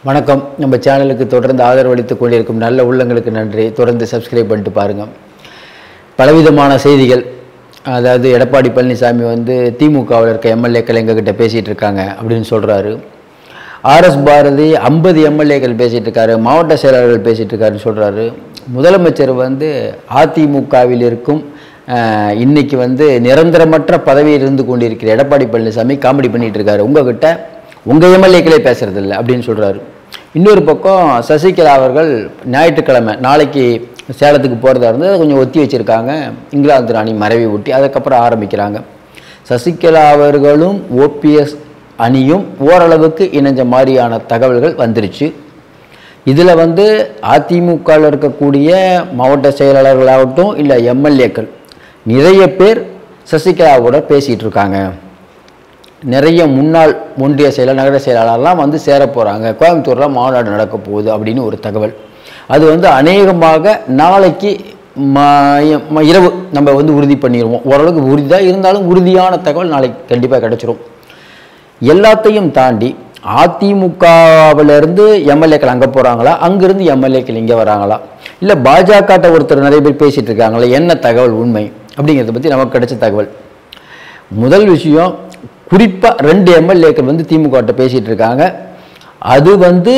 வணக்கம் நம்ம சேனலுக்கு தொடர்ந்து ஆதரவளித்து கொண்டிருக்கும் நல்ல உள்ளங்களுக்கு நன்றி தொடர்ந்து சப்ஸ்கிரைப் பண்ணிட்டு பாருங்கள் பலவிதமான செய்திகள் அதாவது எடப்பாடி பழனிசாமி வந்து திமுகவில் இருக்க எம்எல்ஏக்கள் எங்ககிட்ட பேசிகிட்டு இருக்காங்க அப்படின்னு சொல்கிறாரு ஆர்எஸ் பாரதி ஐம்பது எம்எல்ஏக்கள் பேசிகிட்டு இருக்காரு மாவட்ட செயலாளர்கள் பேசிகிட்டு இருக்காருன்னு சொல்கிறாரு முதலமைச்சர் வந்து அதிமுகவில் இருக்கும் அஹ், இன்னைக்கு வந்து நிரந்தரமற்ற பதவியில் இருந்து கொண்டிருக்கிற எடப்பாடி பழனிசாமி காமெடி பண்ணிட்டு இருக்காரு உங்ககிட்ட உங்கள் எம்எல்ஏக்களே பேசுறதில்ல அப்படின்னு சொல்கிறாரு இன்னொரு பக்கம் சசிகலா அவர்கள் ஞாயிற்றுக்கிழமை நாளைக்கு சேலத்துக்கு போகிறதா இருந்து அதை கொஞ்சம் ஒத்தி வச்சுருக்காங்க இங்கிலாந்து ராணி மறைவை ஒட்டி அதுக்கப்புறம் ஆரம்பிக்கிறாங்க சசிகலா அவர்களும் ஓபிஎஸ் அணியும் ஓரளவுக்கு இணைஞ்ச மாதிரியான தகவல்கள் வந்துருச்சு இதில் வந்து அதிமுகவில் இருக்கக்கூடிய மாவட்ட செயலாளர்களாகட்டும் இல்லை எம்எல்ஏக்கள் நிறைய பேர் சசிகலாவோட பேசிகிட்டு இருக்காங்க நிறைய முன்னாள் ஒன்றிய செயலர் நகர செயலாளர்லாம் வந்து சேர போகிறாங்க கோயம்புத்தூரில் மாநாடு நடக்க போகுது அப்படின்னு ஒரு தகவல் அது வந்து அநேகமாக நாளைக்கு ம- ம- இரவு நம்ம வந்து உறுதி பண்ணிடுவோம் ஓரளவுக்கு உறுதி தான் இருந்தாலும் உறுதியான தகவல் நாளைக்கு கண்டிப்பாக கிடச்சிரும் எல்லாத்தையும் தாண்டி அதிமுகவிலிருந்து எம்எல்ஏக்கள் அங்கே போகிறாங்களா அங்கேருந்து எம்எல்ஏக்கள் இங்கே வராங்களா இல்லை பாஜகட்ட ஒருத்தர் நிறைய பேர் பேசிகிட்டு இருக்காங்களா என்ன தகவல் உண்மை அப்படிங்கிறத பற்றி நமக்கு கிடைச்ச தகவல் முதல் விஷயம் குறிப்பாக ரெண்டு எம்எல்ஏக்கள் வந்து திமுகட்ட பேசிகிட்டு இருக்காங்க அது வந்து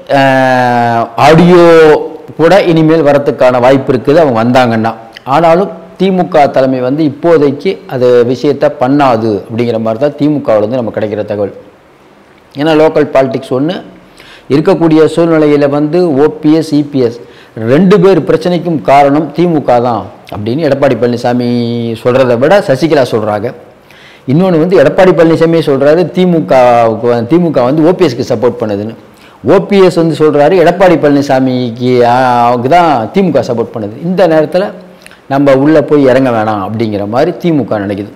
ஆடியோ கூட இனிமேல் வரத்துக்கான வாய்ப்பு இருக்குது அவங்க வந்தாங்கன்னா ஆனாலும் திமுக தலைமை வந்து இப்போதைக்கு அது விஷயத்தை பண்ணாது அப்படிங்கிற மாதிரி தான் திமுகவில் வந்து நமக்கு கிடைக்கிற தகவல் ஏன்னா லோக்கல் பாலிடிக்ஸ் ஒன்று இருக்கக்கூடிய சூழ்நிலையில் வந்து ஓபிஎஸ் இபிஎஸ் ரெண்டு பேர் பிரச்சனைக்கும் காரணம் திமுக தான் அப்படின்னு எடப்பாடி பழனிசாமி சொல்கிறத விட சசிகலா சொல்கிறாங்க இன்னொன்று வந்து எடப்பாடி பழனிசாமியே சொல்கிறாரு திமுகவுக்கு வந்து- திமுக வந்து ஓபிஎஸ்க்கு சப்போர்ட் பண்ணுதுன்னு ஓபிஎஸ் வந்து சொல்கிறாரு எடப்பாடி பழனிசாமிக்கு அவருக்கு தான் திமுக சப்போர்ட் பண்ணுது இந்த நேரத்தில் நம்ம உள்ளே போய் இறங்க வேணாம் அப்படிங்கிற மாதிரி திமுக நினைக்குது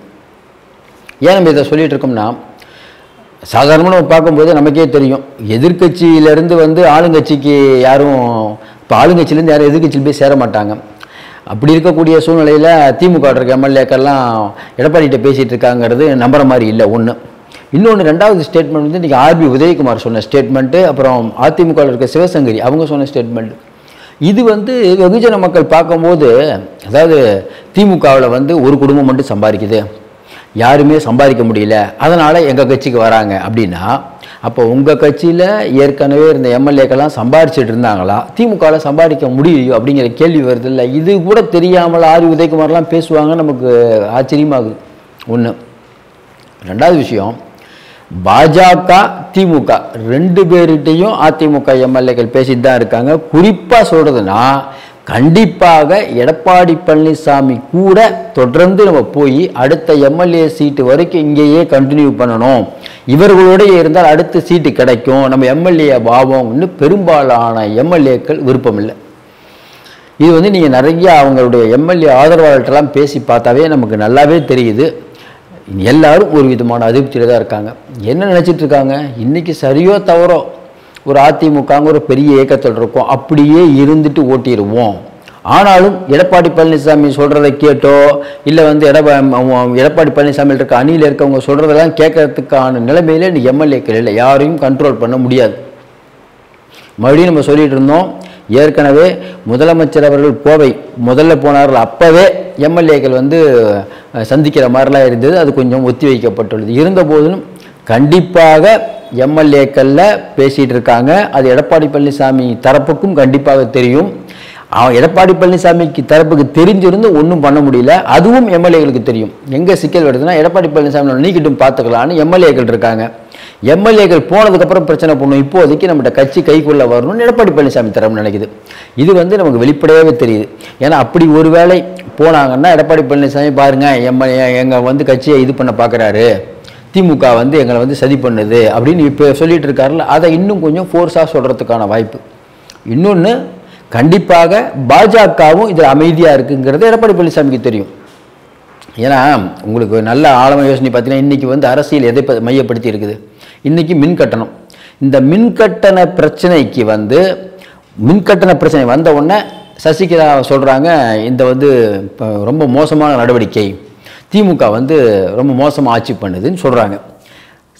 ஏன் நம்ம இதை சொல்லிட்டு இருக்கோம்னா சாதாரணமாக நம்ம பார்க்கும்போது நமக்கே தெரியும் எதிர்க்கட்சியிலேருந்து வந்து ஆளுங்கட்சிக்கு யாரும் இப்போ ஆளுங்கட்சியிலேருந்து யாரும் எதிர்க்கட்சியில் போய் சேர மாட்டாங்க அப்படி இருக்கக்கூடிய சூழ்நிலையில் திமுக ல இருக்க எம்எல்ஏக்கெல்லாம் எடப்பாடிகிட்ட பேசிகிட்டு இருக்காங்கிறது நம்புற மாதிரி இல்லை ஒன்று இன்னொன்று ரெண்டாவது ஸ்டேட்மெண்ட் வந்து இன்றைக்கி ஆர்பி உதயகுமார் சொன்ன ஸ்டேட்மெண்ட்டு அப்புறம் அதிமுக ல இருக்க சிவசங்கரி அவங்க சொன்ன ஸ்டேட்மெண்ட் இது வந்து வெகுஜன மக்கள் பார்க்கும்போது அதாவது திமுகவில் வந்து ஒரு குடும்பம் மட்டும் சம்பாதிக்குது யாருமே சம்பாதிக்க முடியல அதனால் எங்கள் கட்சிக்கு வராங்க அப்படின்னா அப்போ உங்கள் கட்சியில் ஏற்கனவே இருந்த எம்எல்ஏக்கெல்லாம் சம்பாரிச்சிட்டு இருந்தாங்களா திமுகவில் சம்பாதிக்க முடியலையோ அப்படிங்கிற கேள்வி வருது இல்லை இது கூட தெரியாமல் ஆரி உதயகுமார்லாம் பேசுவாங்க நமக்கு ஆச்சரியமாகுது ஒன்று ரெண்டாவது விஷயம் பாஜக திமுக ரெண்டு பேர்கிட்டையும் அதிமுக எம்எல்ஏக்கள் பேசிட்டு தான் இருக்காங்க குறிப்பாக சொல்கிறதுனா கண்டிப்பாக எடப்பாடி பழனிசாமி கூட தொடர்ந்து நம்ம போய் அடுத்த எம்எல்ஏ சீட்டு வரைக்கும் இங்கேயே கண்டினியூ பண்ணணும் இவர்களோடய இருந்தால் அடுத்த சீட்டு கிடைக்கும் நம்ம எம்எல்ஏ பாவம்னு பெரும்பாலான எம்எல்ஏக்கள் விருப்பம் இல்லை இது வந்து நீங்கள் நிறைய அவங்களுடைய எம்எல்ஏ ஆதரவாளர்கிட்டலாம் பேசி பார்த்தாவே நமக்கு நல்லாவே தெரியுது எல்லாரும் ஒரு விதமான அதிருப்தியில் தான் இருக்காங்க என்ன நினச்சிட்டு இருக்காங்க இன்றைக்கி சரியோ தவறோ ஒரு அதிமுகங்க ஒரு பெரிய இயக்கத்தில் இருக்கோம் அப்படியே இருந்துட்டு ஓட்டிடுவோம் ஆனாலும் எடப்பாடி பழனிசாமி சொல்கிறத கேட்டோ இல்லை வந்து எடப்பா எடப்பாடி பழனிசாமி இருக்க அணியில் இருக்கவங்க சொல்கிறதெல்லாம் கேட்கறதுக்கான நிலைமையில இன்னைக்கு எம்எல்ஏக்கள் இல்லை யாரையும் கண்ட்ரோல் பண்ண முடியாது மறுபடியும் நம்ம சொல்லிட்டு இருந்தோம் ஏற்கனவே முதலமைச்சர் அவர்கள் கோவை முதல்ல போனார்கள் அப்போவே எம்எல்ஏக்கள் வந்து அஹ், சந்திக்கிற மாதிரிலாம் இருந்தது அது கொஞ்சம் ஒத்தி வைக்கப்பட்டுள்ளது இருந்த போதிலும் கண்டிப்பாக எம்எல்ஏக்களில் பேசிகிட்டு இருக்காங்க அது எடப்பாடி பழனிசாமி தரப்புக்கும் கண்டிப்பாக தெரியும் அவன் எடப்பாடி பழனிசாமிக்கு தரப்புக்கு தெரிஞ்சிருந்து ஒன்றும் பண்ண முடியல அதுவும் எம்எல்ஏகளுக்கு தெரியும் எங்கே சிக்கல் வருதுன்னா எடப்பாடி பழனிசாமி நீக்கிட்டும் பார்த்துக்கலான்னு எம்எல்ஏக்கள் இருக்காங்க எம்எல்ஏக்கள் போனதுக்கப்புறம் பிரச்சனை பண்ணும் இப்போதைக்கு நம்மகிட்ட கட்சி கைக்குள்ளே வரணும்னு எடப்பாடி பழனிசாமி தரப்பு நினைக்குது இது வந்து நமக்கு வெளிப்படையாகவே தெரியுது ஏன்னா அப்படி ஒருவேளை போனாங்கன்னா எடப்பாடி பழனிசாமி பாருங்க எம்எல்ஏ எங்கள் வந்து கட்சியை இது பண்ண பார்க்குறாரு திமுக வந்து எங்களை வந்து சதி பண்ணுது அப்படின்னு இப்போ சொல்லிட்டு இருக்காருல்ல அதை இன்னும் கொஞ்சம் ஃபோர்ஸாக சொல்கிறதுக்கான வாய்ப்பு இன்னொன்று கண்டிப்பாக பாஜகவும் இதில் அமைதியாக இருக்குங்கிறது எடப்பாடி பழனிசாமிக்கு தெரியும் ஏன்னா உங்களுக்கு நல்ல ஆழமாக யோசனை பார்த்தீங்கன்னா இன்றைக்கி வந்து அரசியல் எதை ப- மையப்படுத்தி இருக்குது இன்றைக்கி மின் கட்டணம் இந்த மின் கட்டண பிரச்சனைக்கு வந்து மின் கட்டண பிரச்சனை வந்த உடனே சசிகலா சொல்கிறாங்க இந்த வந்து இப்போ ரொம்ப மோசமான நடவடிக்கை திமுக வந்து ரொம்ப மோசமாக ஆட்சி பண்ணுதுன்னு சொல்கிறாங்க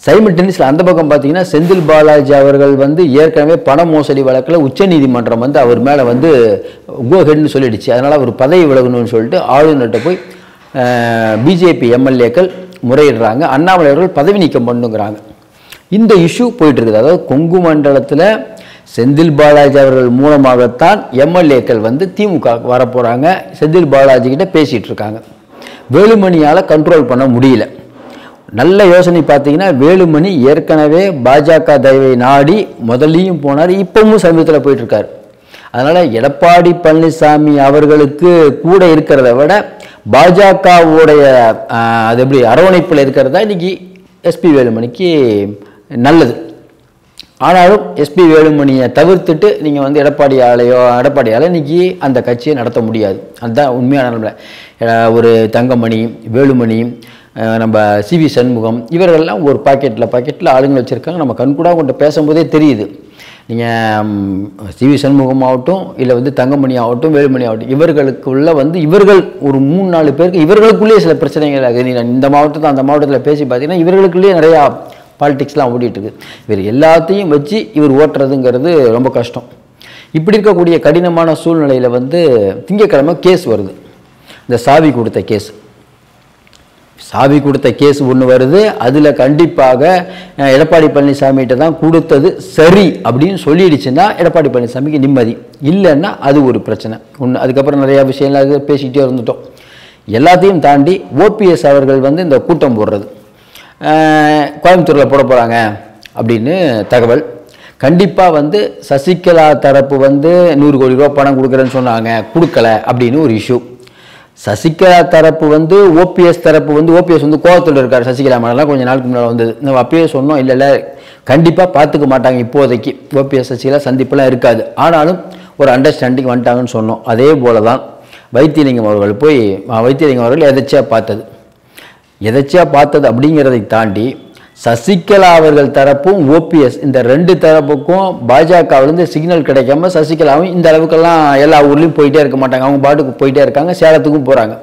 சைமல்டேனியஸில் அந்த பக்கம் பார்த்தீங்கன்னா செந்தில் பாலாஜி அவர்கள் வந்து ஏற்கனவே பண மோசடி வழக்கில் உச்சநீதிமன்றம் வந்து அவர் மேலே வந்து கோஹெட்னு சொல்லிடுச்சு அதனால் அவர் பதவி விலகணும்னு சொல்லிட்டு ஆளுநர்கிட்ட போய் பிஜேபி எம்எல்ஏக்கள் முறையிடுறாங்க அண்ணாமலை அவர்கள் பதவி நீக்கம் பண்ணுங்கிறாங்க இந்த இஷ்யூ போயிட்டு இருக்குது அதாவது கொங்கு மண்டலத்தில் செந்தில் பாலாஜி அவர்கள் மூலமாகத்தான் எம்எல்ஏக்கள் வந்து திமுக வரப்போகிறாங்க செந்தில் பாலாஜி கிட்ட பேசிகிட்டு இருக்காங்க வேலுமணியால் கண்ட்ரோல் பண்ண முடியல நல்ல யோசனை பார்த்தீங்கன்னா வேலுமணி ஏற்கனவே பாஜக தயவை நாடி முதல்லையும் போனார் இப்பவும் சமீபத்தில் போயிட்டு இருக்காரு அதனால் எடப்பாடி பழனிசாமி அவர்களுக்கு கூட இருக்கிறத விட பாஜகவுடைய அது எப்படி அரவணைப்பில் இருக்கிறதா இன்னைக்கு எஸ்பி வேலுமணிக்கு நல்லது ஆனாலும் எஸ்பி வேலுமணியை தவிர்த்துட்டு நீங்கள் வந்து எடப்பாடியாலையோ எடப்பாடியால் இன்னைக்கு அந்த கட்சியை நடத்த முடியாது அதுதான் உண்மையான நிலைமை அஹ் ஒரு தங்கமணி வேலுமணி அஹ் நம்ம சிவி சண்முகம் இவர்கள்லாம் ஒரு பாக்கெட்டில் பாக்கெட்டில் ஆளுங்க வச்சுருக்காங்க நம்ம கண்கூடாக கொண்டு பேசும்போதே தெரியுது நீங்கள் சிவி சண்முகம் ஆகட்டும் இல்லை வந்து தங்கமணி ஆகட்டும் வேலுமணி ஆகட்டும் இவர்களுக்குள்ள வந்து இவர்கள் ஒரு மூணு நாலு பேருக்கு இவர்களுக்குள்ளேயே சில பிரச்சனைகள் ஆகுது நீங்க இந்த மாவட்டத்தில் அந்த மாவட்டத்தில் பேசி பார்த்தீங்கன்னா இவர்களுக்குள்ளேயே நிறையா பாலிடிக்ஸ்லாம் ஓடிட்டு இருக்கு இவர் எல்லாத்தையும் வச்சு இவர் ஓட்டுறதுங்கிறது ரொம்ப கஷ்டம் இப்படி இருக்கக்கூடிய கடினமான சூழ்நிலையில் வந்து திங்கக்கிழமை கேஸ் வருது இந்த சாவி கொடுத்த கேஸ் சாவி கொடுத்த கேஸ் ஒன்று வருது அதில் கண்டிப்பாக அஹ், எடப்பாடி பழனிசாமிகிட்ட தான் கொடுத்தது சரி அப்படின்னு சொல்லிடுச்சுன்னா எடப்பாடி பழனிசாமிக்கு நிம்மதி இல்லைன்னா அது ஒரு பிரச்சனை ஒன்று அதுக்கப்புறம் நிறையா விஷயம்லாம் இது பேசிக்கிட்டே இருந்துட்டோம் எல்லாத்தையும் தாண்டி ஓபிஎஸ் அவர்கள் வந்து இந்த கூட்டம் போடுறது அஹ், கோயம்புத்தூரில் போட போகிறாங்க அப்படின்னு தகவல் கண்டிப்பாக வந்து சசிகலா தரப்பு வந்து நூறு கோடி ரூபா பணம் கொடுக்குறேன்னு சொன்னாங்க கொடுக்கல அப்படின்னு ஒரு இஷ்யூ சசிகலா தரப்பு வந்து ஓபிஎஸ் தரப்பு வந்து ஓபிஎஸ் வந்து கோவத்தில் இருக்கார் சசிகலா மேலாம் கொஞ்சம் நாளுக்கு முன்னாடி வந்தது நம்ம அப்பயே சொன்னோம் இல்லை இல்லை கண்டிப்பாக பார்த்துக்க மாட்டாங்க இப்போதைக்கு ஓபிஎஸ் சசிகலா சந்திப்புலாம் இருக்காது ஆனாலும் ஒரு அண்டர்ஸ்டாண்டிங் வந்துட்டாங்கன்னு சொன்னோம் அதே போல தான் வைத்தியலிங்கம் அவர்கள் போய் அஹ், வைத்தியலிங்கம் அவர்கள் எதாச்சியாக பார்த்தது எதாச்சியாக பார்த்தது அப்படிங்கிறதை தாண்டி சசிகலா அவர்கள் தரப்பும் ஓபிஎஸ் இந்த ரெண்டு தரப்புக்கும் பாஜகவிலேருந்து சிக்னல் கிடைக்காம சசிகலாவும் இந்த அளவுக்கெல்லாம் எல்லா ஊர்லேயும் போயிட்டே இருக்க மாட்டாங்க அவங்க பாட்டுக்கு போயிட்டே இருக்காங்க சேலத்துக்கும் போகிறாங்க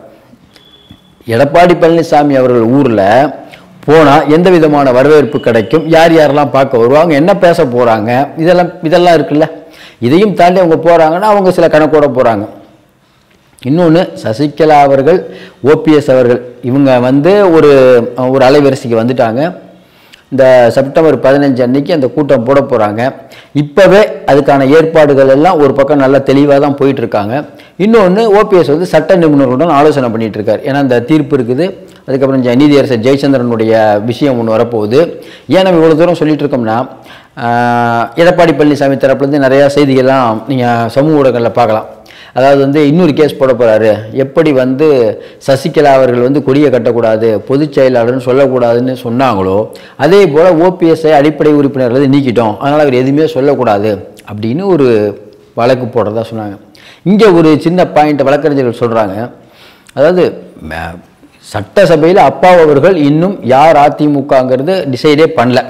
எடப்பாடி பழனிசாமி அவர்கள் ஊரில் போனால் எந்த விதமான வரவேற்பு கிடைக்கும் யார் யாரெல்லாம் பார்க்க வருவாங்க என்ன பேச போகிறாங்க இதெல்லாம் இதெல்லாம் இருக்குல்ல இதையும் தாண்டி அவங்க போகிறாங்கன்னா அவங்க சில கணக்கோட போகிறாங்க இன்னொன்று சசிகலா அவர்கள் ஓபிஎஸ் அவர்கள் இவங்க வந்து ஒரு ஒரு அலைவரிசைக்கு வந்துட்டாங்க இந்த செப்டம்பர் பதினஞ்சு அன்னைக்கு அந்த கூட்டம் போட போகிறாங்க இப்போவே அதுக்கான ஏற்பாடுகள் எல்லாம் ஒரு பக்கம் நல்லா தெளிவாக தான் போயிட்டு இருக்காங்க இன்னொன்று ஓபிஎஸ் வந்து சட்ட நிபுணர்களுடன் ஆலோசனை பண்ணிட்டு இருக்காரு ஏன்னா இந்த தீர்ப்பு இருக்குது அதுக்கப்புறம் ஜ- நீதியரசர் ஜெயச்சந்திரனுடைய விஷயம் ஒன்று வரப்போகுது ஏன் நம்ம இவ்வளோ தூரம் சொல்லிட்டு இருக்கோம்னா ஆஹ், எடப்பாடி பழனிசாமி தரப்புலேருந்து நிறையா செய்திகள்லாம் நீங்கள் சமூக ஊடகங்களில் பார்க்கலாம் அதாவது வந்து இன்னொரு கேஸ் போட போறாரு எப்படி வந்து சசிகலா அவர்கள் வந்து கொடியை கட்டக்கூடாது பொதுச் செயலாளர்னு சொல்லக்கூடாதுன்னு சொன்னாங்களோ அதே போல் ஓபிஎஸ்ஐ அடிப்படை உறுப்பினர்கள் நீக்கிட்டோம் அதனால் அவர் எதுவுமே சொல்லக்கூடாது அப்படின்னு ஒரு வழக்கு போடுறதா சொன்னாங்க இங்கே ஒரு சின்ன பாயிண்ட் வழக்கறிஞர்கள் சொல்கிறாங்க அதாவது ம- சட்டசபையில் அப்பா அவர்கள் இன்னும் யார் அதிமுகங்கிறது டிசைடே பண்ணல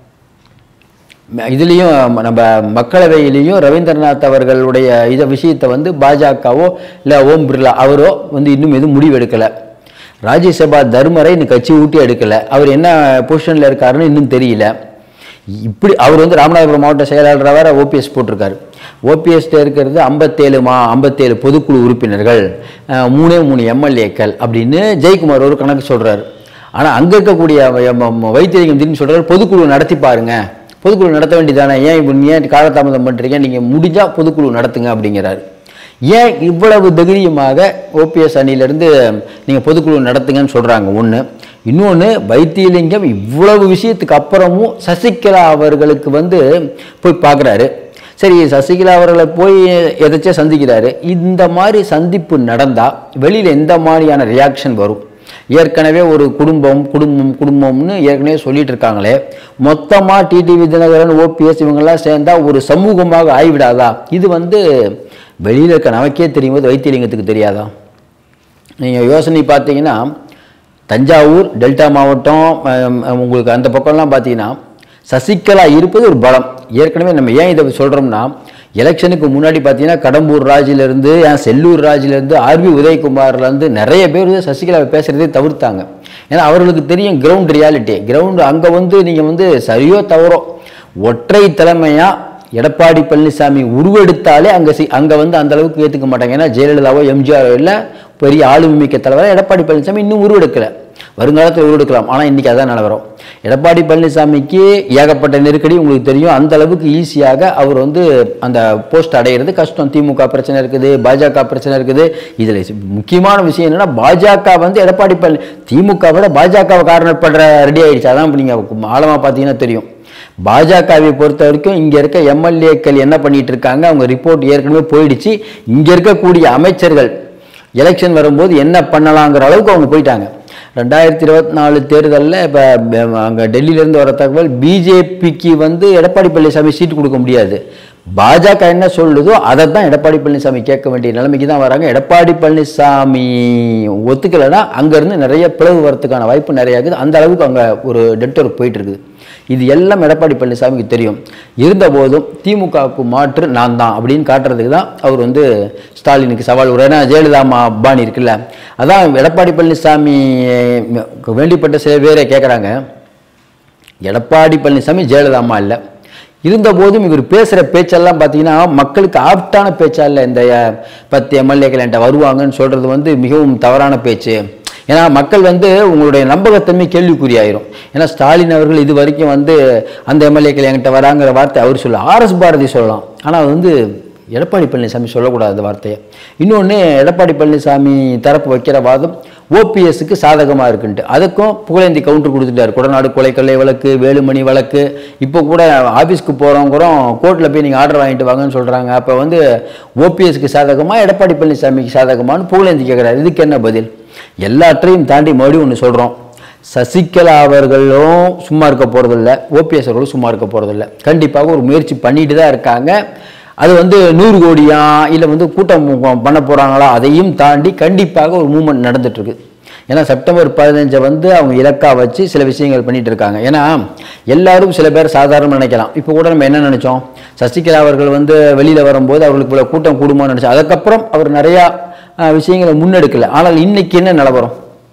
இதுலேயும் நம்ம மக்களவையிலையும் ரவீந்திரநாத் அவர்களுடைய இத விஷயத்தை வந்து பாஜகவோ இல்லை ஓம் பிர்லா அவரோ வந்து இன்னும் எதுவும் முடிவு எடுக்கலை ராஜ்யசபா தர்மரை இன்னும் கட்சி ஊட்டி எடுக்கலை அவர் என்ன பொசிஷனில் இருக்காருன்னு இன்னும் தெரியல இப்படி அவர் வந்து ராமநாதபுரம் மாவட்ட செயலாளராக வேற ஓபிஎஸ் போட்டிருக்காரு ஓபிஎஸ்ல இருக்கிறது ஐம்பத்தேழு மா ஐம்பத்தேழு பொதுக்குழு உறுப்பினர்கள் அஹ், மூணே மூணு எம்எல்ஏக்கள் அப்படின்னு ஜெயக்குமார் ஒரு கணக்கு சொல்றாரு ஆனால் அங்கே இருக்கக்கூடிய வ- ம- வைத்தியலிங்கம் திடீர்னு சொல்றாரு பொதுக்குழு நடத்தி பாருங்க பொதுக்குழு நடத்த வேண்டியதானே ஏன் இப்போ நீ ஏன் காலதாமதம் பண்ணுறீங்க நீங்கள் முடிஞ்சால் பொதுக்குழு நடத்துங்க அப்படிங்கிறாரு ஏன் இவ்வளவு தைரியமாக ஓபிஎஸ் அணியிலேருந்து நீங்கள் பொதுக்குழு நடத்துங்கன்னு சொல்கிறாங்க ஒன்று இன்னொன்று வைத்தியலிங்கம் இவ்வளவு விஷயத்துக்கு அப்புறமும் சசிகலா அவர்களுக்கு வந்து போய் பார்க்குறாரு சரி சசிகலா அவர்களை போய் எதாச்சும் சந்திக்கிறாரு இந்த மாதிரி சந்திப்பு நடந்தால் வெளியில் எந்த மாதிரியான ரியாக்ஷன் வரும் ஏற்கனவே ஒரு குடும்பம் குடும்பம் குடும்பம்னு ஏற்கனவே சொல்லிட்டு இருக்காங்களே மொத்தமாக டிடிவி தினகரன் ஓபிஎஸ் இவங்கெல்லாம் சேர்ந்தா ஒரு சமூகமாக ஆகிவிடாதா இது வந்து வெளியில் இருக்க நமக்கே தெரியும் போது வைத்தியலிங்கத்துக்கு தெரியாதா நீங்கள் யோசனை பார்த்தீங்கன்னா தஞ்சாவூர் டெல்டா மாவட்டம் அஹ், அஹ், உங்களுக்கு அந்த பக்கம்லாம் பார்த்தீங்கன்னா சசிகலா இருப்பது ஒரு பலம் ஏற்கனவே நம்ம ஏன் இதை சொல்கிறோம்னா எலெக்ஷனுக்கு முன்னாடி பார்த்தீங்கன்னா கடம்பூர் ராஜிலேருந்து ஏன் செல்லூர் ராஜிலேருந்து ஆர்பி உதயகுமார்லேருந்து நிறைய பேர் வந்து சசிகலாவை பேசுகிறதே தவிர்த்தாங்க ஏன்னா அவர்களுக்கு தெரியும் கிரவுண்ட் ரியாலிட்டி கிரவுண்ட் அங்கே வந்து நீங்கள் வந்து சரியோ தவறோ ஒற்றை தலைமையாக எடப்பாடி பழனிசாமி உருவெடுத்தாலே அங்கே சி அங்கே வந்து அந்த அளவுக்கு ஏற்றுக்க மாட்டாங்க ஏன்னா ஜெயலலிதாவோ எம்ஜிஆரோ இல்லை பெரிய ஆளுமை மிக்க தலைவராக எடப்பாடி பழனிசாமி இன்னும் உருவெடுக்கலை வருங்காலத்தில் உருவெடுக்கலாம் ஆனால் இன்றைக்கி அதான் நிலவரம் எடப்பாடி பழனிசாமிக்கு ஏகப்பட்ட நெருக்கடி உங்களுக்கு தெரியும் அந்த அளவுக்கு ஈஸியாக அவர் வந்து அந்த போஸ்ட் அடையிறது கஷ்டம் திமுக பிரச்சனை இருக்குது பாஜக பிரச்சனை இருக்குது இதில் முக்கியமான விஷயம் என்னன்னா பாஜக வந்து எடப்பாடி பழனி திமுக விட பாஜகவை காரணப்படுற ரெடி ஆயிடுச்சு அதான் இப்போ நீங்கள் ஆழமாக பார்த்தீங்கன்னா தெரியும் பாஜகவை பொறுத்த வரைக்கும் இங்கே இருக்க எம்எல்ஏக்கள் என்ன பண்ணிட்டு இருக்காங்க அவங்க ரிப்போர்ட் ஏற்கனவே போயிடுச்சு இங்கே இருக்கக்கூடிய அமைச்சர்கள் எலெக்ஷன் வரும்போது என்ன பண்ணலாங்கிற அளவுக்கு அவங்க போயிட்டாங்க ரெண்டாயிரத்தி இருபத்தி நாலு தேர்தலில் இப்போ அங்கே டெல்லியிலேருந்து வர தகவல் பிஜேபிக்கு வந்து எடப்பாடி பழனிசாமி சீட்டு கொடுக்க முடியாது பாஜக என்ன சொல்லுதோ அதை தான் எடப்பாடி பழனிசாமி கேட்க வேண்டிய நிலைமைக்கு தான் வராங்க எடப்பாடி பழனிசாமி ஒத்துக்கலைன்னா அங்கேருந்து நிறைய பிளவு வரத்துக்கான வாய்ப்பு நிறையா இருக்குது அந்த அளவுக்கு அங்கே ஒரு டெட் ஒர்க் போயிட்டு இருக்குது இது எல்லாம் எடப்பாடி பழனிசாமிக்கு தெரியும் இருந்தபோதும் திமுகவுக்கு மாற்று நான் தான் அப்படின்னு காட்டுறதுக்கு தான் அவர் வந்து ஸ்டாலினுக்கு சவால் விடுறாரு ஏன்னா ஜெயலலிதா அம்மா அப்பானி இருக்குல்ல அதான் எடப்பாடி பழனிசாமி வேண்டிப்பட்ட சில பேரை கேட்குறாங்க எடப்பாடி பழனிசாமி ஜெயலலிதா அம்மா இல்லை இருந்தபோதும் இவர் பேசுகிற பேச்செல்லாம் பார்த்தீங்கன்னா மக்களுக்கு ஆப்டான பேச்சா இல்லை இந்த அஹ், பத்து எம்எல்ஏக்கள் என்கிட்ட வருவாங்கன்னு சொல்கிறது வந்து மிகவும் தவறான பேச்சு ஏன்னா மக்கள் வந்து உங்களுடைய நம்பகத்தன்மை கேள்விக்குறியாயிரும் ஏன்னா ஸ்டாலின் அவர்கள் இது வரைக்கும் வந்து அந்த எம்எல்ஏக்கள் என்கிட்ட வராங்கிற வார்த்தை அவர் சொல்ல ஆர்எஸ் பாரதி சொல்லலாம் ஆனால் அது வந்து எடப்பாடி பழனிசாமி சொல்லக்கூடாது அந்த வார்த்தையை இன்னொன்று எடப்பாடி பழனிசாமி தரப்பு வைக்கிற வாதம் ஓபிஎஸ்க்கு சாதகமாக இருக்குன்ட்டு அதுக்கும் புகழேந்தி கவுண்டர் கொடுத்துட்டார் கொடநாடு கொலை கொள்ளை வழக்கு வேலுமணி வழக்கு இப்போ கூட ஆஃபீஸ்க்கு போகிறவங்கிறோம் கோர்ட்டில் போய் நீங்கள் ஆர்டர் வாங்கிட்டு வாங்கன்னு சொல்கிறாங்க அப்போ வந்து ஓபிஎஸ்க்கு சாதகமாக எடப்பாடி பழனிசாமிக்கு சாதகமானு புகழேந்தி கேட்குறாரு இதுக்கு என்ன பதில் எல்லாற்றையும் தாண்டி மறுபடியும் ஒன்று சொல்கிறோம் சசிகலா அவர்களும் சும்மா இருக்க போகிறதில்ல ஓபிஎஸ் அவர்களும் சும்மா இருக்க போகிறதில்ல கண்டிப்பாக ஒரு முயற்சி பண்ணிட்டு தான் இருக்காங்க அது வந்து நூறு கோடியா இல்லை வந்து கூட்டம் பண்ண போகிறாங்களா அதையும் தாண்டி கண்டிப்பாக ஒரு மூமெண்ட் நடந்துட்டு இருக்கு ஏன்னா செப்டம்பர் பதினஞ்சை வந்து அவங்க இலக்கா வச்சு சில விஷயங்கள் பண்ணிட்டு இருக்காங்க ஏன்னா எல்லாரும் சில பேர் சாதாரணமாக நினைக்கலாம் இப்போ கூட நம்ம என்ன நினைச்சோம் சசிகலா அவர்கள் வந்து வெளியில் வரும்போது அவர்களுக்கு இவ்வளோ கூட்டம் கூடுமான்னு நினச்சோம் அதுக்கப்புறம் அவர் நிறையா அஹ், விஷயங்களை முன்னெடுக்கல ஆனால் இன்னைக்கு என்ன நிலவரம்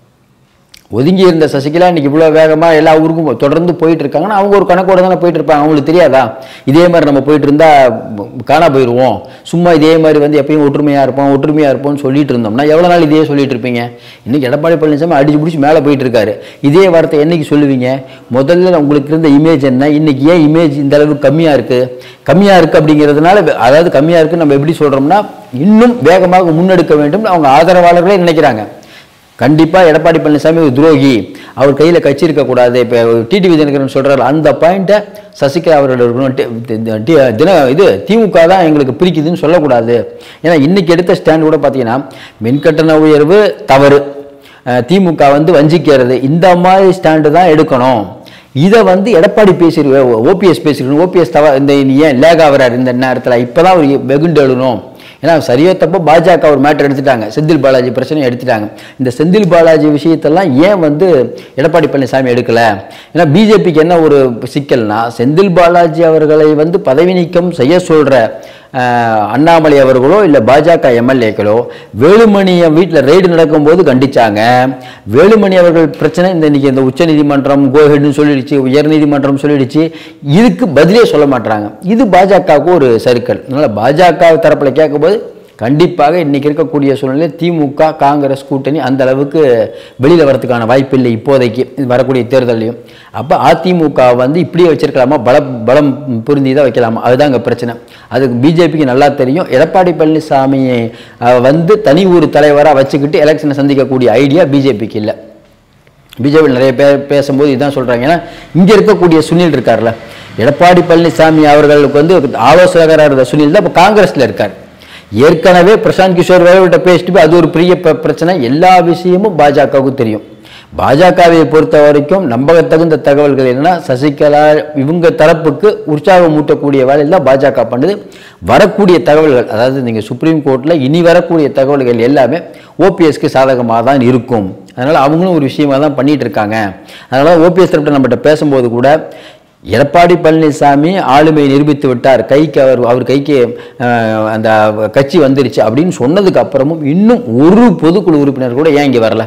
ஒதுங்கி இருந்த சசிகலா இன்னைக்கு இவ்வளோ வேகமாக எல்லா ஊருக்கும் போ- தொடர்ந்து போயிட்டு இருக்காங்கன்னா அவங்க ஒரு கணக்கோட தானே போயிட்டு இருப்பாங்க அவங்களுக்கு தெரியாதா இதே மாதிரி நம்ம போயிட்டு இருந்தா ம், காணா போயிடுவோம் சும்மா இதே மாதிரி வந்து எப்பயும் ஒற்றுமையாக இருப்போம் ஒற்றுமையாக இருப்போம்னு சொல்லிட்டு இருந்தோம்னா எவ்வளோ நாள் இதே சொல்லிட்டு இருப்பீங்க இன்னைக்கு எடப்பாடி பழனிசாமி அடிச்சு பிடிச்சி மேலே போயிட்டு இருக்காரு இதே வார்த்தை என்னைக்கு சொல்லுவீங்க முதல்ல உங்களுக்கு இருந்த இமேஜ் என்ன இன்னைக்கு ஏன் இமேஜ் இந்த அளவுக்கு கம்மியாக இருக்கு கம்மியாக இருக்கு அப்படிங்கிறதுனால வெ- அதாவது கம்மியாக இருக்குன்னு நம்ம எப்படி சொல்றோம்னா இன்னும் வேகமாக முன்னெடுக்க வேண்டும் அவங்க ஆதரவாளர்களே நினைக்கிறாங்க கண்டிப்பாக எடப்பாடி பழனிசாமி ஒரு துரோகி அவர் கையில் கட்சி இருக்கக்கூடாது இப்போ டிடிவி தினகரன் சொல்கிறார் அந்த பாயிண்ட்டை சசிகலா அவர்கள் இருக்கணும் டி- தி- தி- தின இது திமுக தான் எங்களுக்கு பிரிக்குதுன்னு சொல்லக்கூடாது ஏன்னா இன்னைக்கு எடுத்த ஸ்டாண்ட் கூட பார்த்தீங்கன்னா மின்கட்டண உயர்வு தவறு அஹ் திமுக வந்து வஞ்சிக்கிறது இந்த மாதிரி ஸ்டாண்டு தான் எடுக்கணும் இதை வந்து எடப்பாடி பேசிரு ஓபிஎஸ் பேசிருக்கணும் ஓபிஎஸ் தவ இந்த நீ ஏன் லேக் ஆகிறார் இந்த நேரத்தில் இப்போ தான் அவர் வெகுண்டு எழுணும் ஏன்னா சரியோ தப்போ பாஜக ஒரு மேட்டர் எடுத்துட்டாங்க செந்தில் பாலாஜி பிரச்சனை எடுத்துட்டாங்க இந்த செந்தில் பாலாஜி விஷயத்தெல்லாம் ஏன் வந்து எடப்பாடி பழனிசாமி எடுக்கல ஏன்னா பிஜேபிக்கு என்ன ஒரு சிக்கல்னா செந்தில் பாலாஜி அவர்களை வந்து பதவி நீக்கம் செய்ய சொல்ற அஹ், அண்ணாமலை அவர்களோ இல்லை பாஜக எம்எல்ஏக்களோ வேலுமணியை வீட்டில் ரெய்டு நடக்கும்போது கண்டிச்சாங்க வேலுமணி அவர்கள் பிரச்சனை இந்த இன்னைக்கு இந்த உச்சநீதிமன்றம் கோஹெட்னு சொல்லிடுச்சு உயர்நீதிமன்றம் சொல்லிடுச்சு இதுக்கு பதிலே சொல்ல மாட்டாங்க இது பாஜகவுக்கு ஒரு சர்க்கிள் அதனால பாஜக தரப்பில் கேட்கும்போது கண்டிப்பாக இன்னைக்கு இருக்கக்கூடிய சூழ்நிலையில் திமுக காங்கிரஸ் கூட்டணி அந்த அளவுக்கு வெளியில் வரதுக்கான வாய்ப்பு இல்லை இப்போதைக்கு இது வரக்கூடிய தேர்தலையும் அப்போ அதிமுக வந்து இப்படியே வச்சிருக்கலாமா பல பலம் புரிந்தி தான் வைக்கலாமா அதுதான் இங்கே பிரச்சனை அதுக்கு பிஜேபிக்கு நல்லா தெரியும் எடப்பாடி பழனிசாமியை அஹ், வந்து தனி ஒரு தலைவராக வச்சுக்கிட்டு எலெக்ஷனை சந்திக்கக்கூடிய ஐடியா பிஜேபிக்கு இல்லை பிஜேபியில் நிறைய பேர் பேசும்போது இதான் சொல்கிறாங்க ஏன்னா இங்கே இருக்கக்கூடிய சுனில் இருக்கார்ல எடப்பாடி பழனிசாமி அவர்களுக்கு வந்து ஆலோசகராக இருந்த சுனில் தான் இப்போ காங்கிரஸில் இருக்கார் ஏற்கனவே பிரசாந்த் கிஷோர் வேலைவிட்ட பேசிட்டு போய் அது ஒரு பெரிய ப- பிரச்சனை எல்லா விஷயமும் பாஜகவுக்கு தெரியும் பாஜகவை பொறுத்த வரைக்கும் நம்பகத்தகுந்த தகவல்கள் என்னன்னா சசிகலா இவங்க தரப்புக்கு உற்சாகம் ஊட்டக்கூடிய வேலையில் தான் பாஜக பண்ணுது வரக்கூடிய தகவல்கள் அதாவது நீங்கள் சுப்ரீம் கோர்ட்டில் இனி வரக்கூடிய தகவல்கள் எல்லாமே ஓபிஎஸ்க்கு சாதகமாக தான் இருக்கும் அதனால் அவங்களும் ஒரு விஷயமா தான் பண்ணிட்டு இருக்காங்க அதனால ஓபிஎஸ் தரப்பில் நம்மகிட்ட பேசும்போது கூட எடப்பாடி பழனிசாமி ஆளுமையை நிரூபித்து விட்டார் கைக்கு அவர் அவர் கைக்கு அஹ், அந்த கட்சி வந்துருச்சு அப்படின்னு சொன்னதுக்கு அப்புறமும் இன்னும் ஒரு பொதுக்குழு உறுப்பினர் கூட ஏன் இங்கே வரல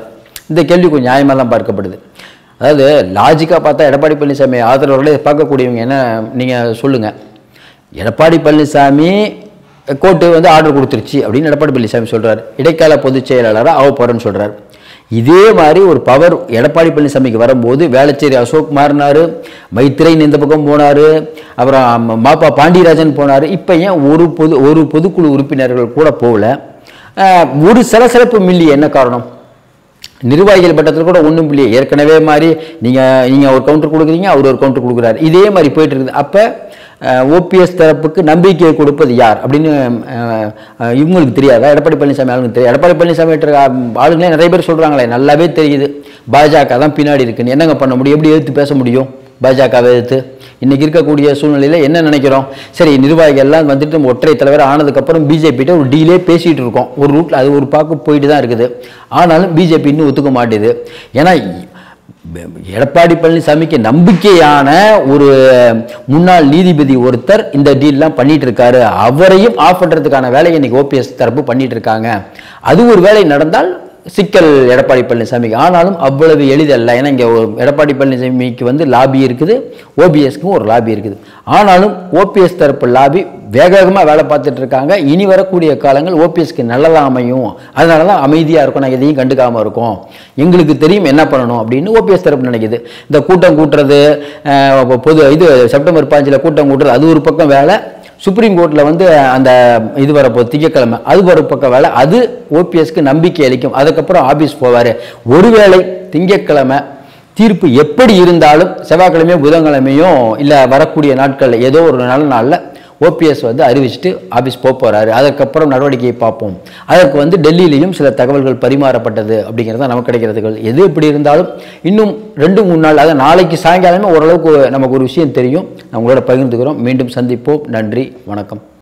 இந்த கேள்வி கொஞ்சம் நியாயமாக தான் பார்க்கப்படுது அதாவது லாஜிக்காக பார்த்தா எடப்பாடி பழனிசாமி ஆதரவுகளை பார்க்கக்கூடியவங்க என்ன நீங்கள் சொல்லுங்கள் எடப்பாடி பழனிசாமி கோர்ட்டு வந்து ஆர்டர் கொடுத்துருச்சு அப்படின்னு எடப்பாடி பழனிசாமி சொல்றாரு இடைக்கால பொதுச் செயலாளராக ஆக போகிறேன்னு சொல்றாரு இதே மாதிரி ஒரு பவர் எடப்பாடி பழனிசாமிக்கு வரும்போது வேளச்சேரி அசோக் மாறினாரு மைத்ரேயன் இந்த பக்கம் போனார் அப்புறம் மாப்பா பாண்டியராஜன் போனார் இப்போ ஏன் ஒரு பொது ஒரு பொதுக்குழு உறுப்பினர்கள் கூட போகல அஹ், ஒரு சலசலப்பு மில்லி என்ன காரணம் நிர்வாகிகள் பட்டத்தில் கூட ஒன்றும் இல்லையே ஏற்கனவே மாதிரி நீங்கள் நீங்கள் ஒரு கவுண்டர் கொடுக்குறீங்க அவர் ஒரு கவுண்டர் கொடுக்குறாரு இதே மாதிரி போயிட்டு இருக்குது அப்போ ஓபிஎஸ் தரப்புக்கு நம்பிக்கை கொடுப்பது யார் அப்படின்னு அஹ், அஹ், இவங்களுக்கு தெரியாதா எடப்பாடி பழனிசாமி ஆளுங்களுக்கு தெரியாது எடப்பாடி பழனிசாமி கிட்ட ஆளுங்களே நிறைய பேர் சொல்கிறாங்களே நல்லாவே தெரியுது பாஜக தான் பின்னாடி இருக்குன்னு என்னங்க பண்ண முடியும் எப்படி எதிர்த்து பேச முடியும் பாஜகவை எதிர்த்து இன்னைக்கு இருக்கக்கூடிய சூழ்நிலையில் என்ன நினைக்கிறோம் சரி நிர்வாகிகள் எல்லாம் வந்துட்டு நம்ம ஒற்றை தலைவர் ஆனதுக்கப்புறம் பிஜேபிட்ட ஒரு டீலே பேசிகிட்டு இருக்கோம் ஒரு ரூட்டில் அது ஒரு பார்க்க போயிட்டு தான் இருக்குது ஆனாலும் பிஜேபி இன்னும் ஒத்துக்க மாட்டேது ஏன்னா எடப்பாடி பழனிசாமிக்கு நம்பிக்கையான ஒரு முன்னாள் நீதிபதி ஒருத்தர் இந்த டீல்லாம் பண்ணிட்டு இருக்காரு அவரையும் ஆஃப் பண்றதுக்கான வேலையை இன்னைக்கு ஓபிஎஸ் தரப்பு பண்ணிட்டு இருக்காங்க அது ஒரு வேலை நடந்தால் சிக்கல் எடப்பாடி பழனிசாமிக்கு ஆனாலும் அவ்வளவு எளிதல்ல ஏன்னா இங்கே எடப்பாடி பழனிசாமிக்கு வந்து லாபி இருக்குது ஓபிஎஸ்க்கும் ஒரு லாபி இருக்குது ஆனாலும் ஓபிஎஸ் தரப்பு லாபி வேக வேகமாக வேலை பார்த்துட்டு இருக்காங்க இனி வரக்கூடிய காலங்கள் ஓபிஎஸ்க்கு நல்லதாக அமையும் அதனால தான் அமைதியாக இருக்கும் நாங்கள் எதையும் கண்டுக்காமல் இருக்கோம் எங்களுக்கு தெரியும் என்ன பண்ணணும் அப்படின்னு ஓபிஎஸ் தரப்பு நினைக்குது இந்த கூட்டம் கூட்டுறது அஹ், பொது இது செப்டம்பர் பாஞ்சில் கூட்டம் கூட்டுறது அது ஒரு பக்கம் வேலை சுப்ரீம் கோர்ட்டில் வந்து அந்த இது வரப்போகுது திங்கக்கிழமை அது ஒரு பக்கம் வேலை அது ஓபிஎஸ்க்கு நம்பிக்கை அளிக்கும் அதுக்கப்புறம் ஆபீஸ் போவார் ஒருவேளை திங்கக்கிழமை தீர்ப்பு எப்படி இருந்தாலும் செவ்வாய்க்கிழமையோ புதன்கிழமையும் இல்லை வரக்கூடிய நாட்களில் ஏதோ ஒரு நல்ல நாளில் ஓபிஎஸ் வந்து அறிவிச்சுட்டு ஆபீஸ் போக போகிறாரு அதற்கப்புறம் நடவடிக்கையை பார்ப்போம் அதற்கு வந்து டெல்லியிலையும் சில தகவல்கள் பரிமாறப்பட்டது அப்படிங்கிறது தான் நமக்கு கிடைக்கிறதுகள் எது எப்படி இருந்தாலும் இன்னும் ரெண்டு மூணு நாள் அதாவது நாளைக்கு சாயங்காலமே ஓரளவுக்கு நமக்கு ஒரு விஷயம் தெரியும் நான் உங்களோட பகிர்ந்துக்கிறோம் மீண்டும் சந்திப்போம் நன்றி வணக்கம்